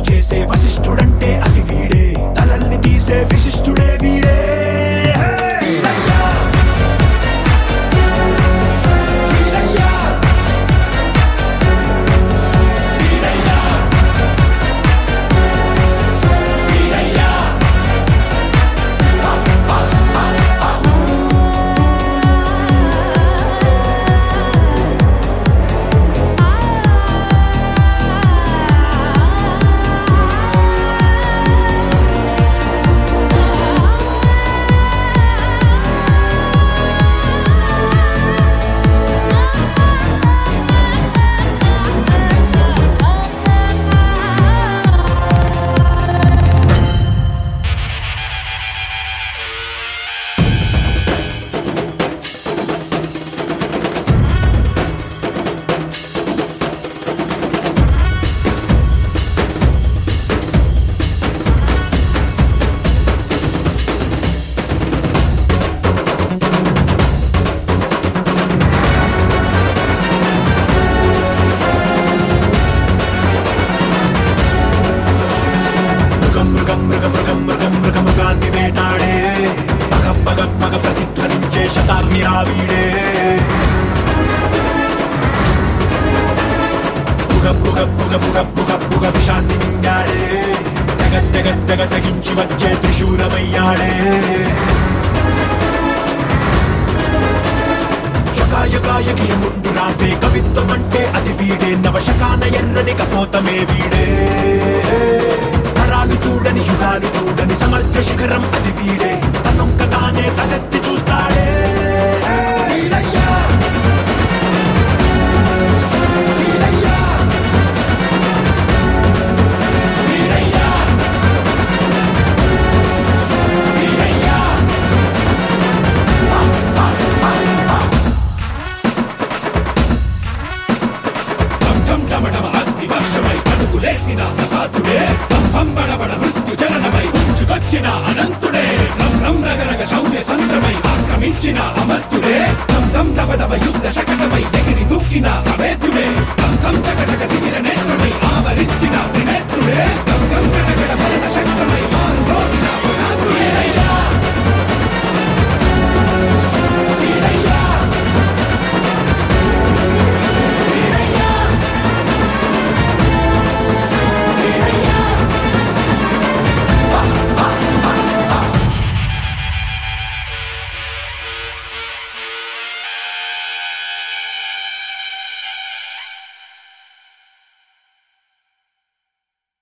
చేసే వశిష్ఠుడంటే అది వీడే తలల్ని తీసే విశిష్ఠుడే వీడే వీరయ్య! వీరయ్య! వీరయ్య! వీరయ్య! మృగం మృగం మృగ మృగం మృగం మృగ మృగాన్ని వేటాడే పగ పగ పగ ప్రతిధ్వనించే శతాగ్ని రావీడే పుగ పుగ పుగ పుగ పుగ పుగ విషాన్ని నిండాడే తెగ తెగ తెగ తెగించి వచ్చే త్రిశూలమయ్యాడే శకాయకాయకి ముందు రాసే కవిత్వం అంటే అది వీడే నవశకాన ఎర్రని కపోతమే వీడే తరాలు చూడని యుగాలు చూడని సమర్థ శిఖరం అది వీడే తనొక్క తానే తలెత్తి చూస్తాడే వీరయ్య! వీరయ్య! వీరయ్య! వీరయ్య! ఢం డమడమ అగ్ని వర్షమై అడుగులేసిన ప్రసాదుడే దంభం బడబడ మృత్యు జననమై ఉంచుకొచ్చిన అనంతుడే రం రం రగరగ శౌర్య సంద్రమై ఆక్రమించిన అమర్తుడే దం దం దబ దబ యుద్ధ శకటమై ఎగిరి దూకిన అవేద్యుడే దం దం తగ తగ దివ్య